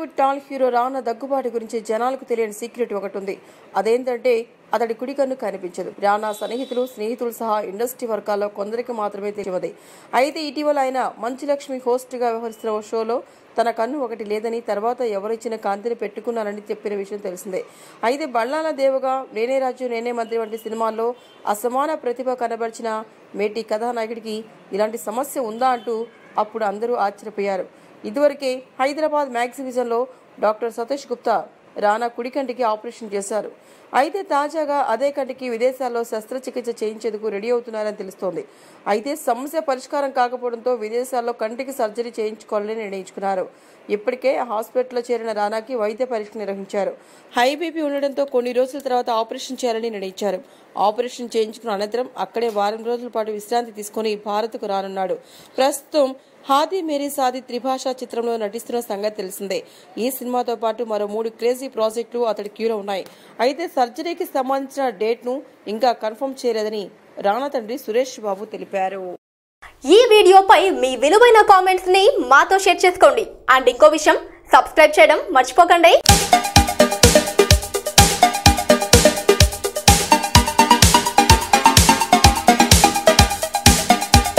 Tollywood tall hero Rana Daggubati గురించి జనాలకు తెలియని సీక్రెట్ ఒకటి ఉంది అదేంటంటే అతడి కుడి కన్ను కనిపించదు రానా సన్నిహితులు స్నేహితులు సహా ఇండస్ట్రీ వర్గాల్లో కొందరికి మాత్రమే తెలియదు అయితే ఇటీవల ఆయన మంచు లక్ష్మి హోస్ట్ గా వ్యవహరిస్తున్న ఓ షోలో తన కన్ను ఒకటి లేదని తర్వాత ఎవరిచ్చిన కాంతిని పెట్టుకున్నారని చెప్పిన విషయం తెలిసిందే అయితే బళ్ళాల దేవగా నేనే రాజు నేనే మంత్రి వంటి సినిమాల్లో అసమాన ప్రతిభ కనబరిచిన మేటి కథానాయకుడికి ఇలాంటి సమస్య ఉందా అంటూ అప్పుడు అందరూ ఆశ్చర్యపోయారు ఇదివరకే హైదరాబాద్ మ్యాగ్జివిజన్లో డాక్టర్ సతీష్ గుప్తా రానా కుడి కంటికి ఆపరేషన్ చేశారు అయితే తాజాగా అదే కంటికి విదేశాల్లో శస్త్రచికిత్స చేయించేందుకు రెడీ అవుతున్నారని తెలుస్తోంది అయితే సమస్య పరిష్కారం కాకపోవడంతో విదేశాల్లో కంటికి సర్జరీ చేయించుకోవాలని నిర్ణయించుకున్నారు ఇప్పటికే హాస్పిటల్లో చేరిన రానాకి వైద్య పరీక్ష నిర్వహించారు హై బీపీ ఉండడంతో కొన్ని రోజుల తర్వాత ఆపరేషన్ చేయాలని నిర్ణయించారు ఆపరేషన్ చేయించుకున్న అనంతరం అక్కడే వారం రోజుల పాటు విశ్రాంతి తీసుకుని భారత్కు రానున్నాడు ప్రస్తుతం హాదీ మేరీ సాది త్రిభాషా చిత్రంలో నటిస్తున్న సంగతి తెలిసిందే ఈ సినిమాతో పాటు మరో మూడు క్రేజీ ప్రాజెక్టులు అతడి క్యూలో ఉన్నాయి అయితే సర్జరీకి సంబంధించిన డేట్ను ఇంకా కన్ఫర్మ్ చేయలేదని రానా తండ్రి సురేష్ బాబు తెలిపారు ఈ వీడియోపై మీ విలువైన కామెంట్స్ ని మాతో షేర్ చేసుకోండి అండ్ ఇంకో విషయం సబ్స్క్రైబ్ చేయడం మర్చిపోకండి